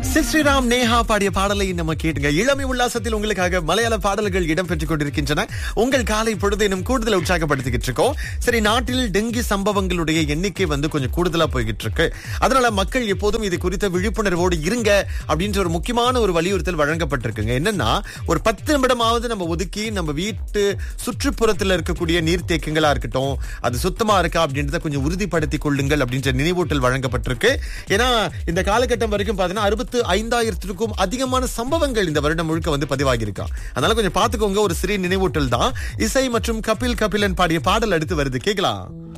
சித் ஸ்ரீராம் நேஹா பாடிய பாடலை நம்ம கேட்டுங்க இளமை உல்லாசத்தில் உங்களுக்காக மலையாள பாடல்கள் இடம்பெற்றுக் கொண்டிருக்கின்றன உங்கள் காலை பொழுதேனும் கூடுதல் உற்சாகப்படுத்திக்கிட்டு இருக்கோம் சரி நாட்டில் டெங்கி சம்பவங்களுடைய எண்ணிக்கை வந்து கொஞ்சம் கூடுதலா போய்கிட்டு இருக்கு அதனால மக்கள் எப்போதும் இது குறித்த விழிப்புணர்வோடு இருங்க அப்படின்ற ஒரு முக்கியமான ஒரு வலியுறுத்தல் வழங்கப்பட்டிருக்குங்க என்னன்னா ஒரு பத்து நிமிடமாவது நம்ம ஒதுக்கி நம்ம வீட்டு சுற்றுப்புறத்துல இருக்கக்கூடிய நீர்த்தேக்கங்களா இருக்கட்டும் அது சுத்தமா இருக்கா அப்படின்றத கொஞ்சம் உறுதிப்படுத்திக் கொள்ளுங்கள் அப்படின்ற நினைவூட்டல் வழங்கப்பட்டிருக்கு ஏன்னா இந்த காலகட்டம் வரைக்கும் பாத்தீங்கன்னா அறுபத்து ஐந்தாயிரத்திற்கும் அதிகமான சம்பவங்கள் இந்த வருடம் முழுக்க வந்து பதிவாகி இருக்கா அதனால கொஞ்சம் பாத்துக்கோங்க ஒரு சிறிய நினைவூட்டல் தான் இசை மற்றும் கபில் கபிலன் பாடிய பாடல் அடுத்து வருது கேக்கலாம்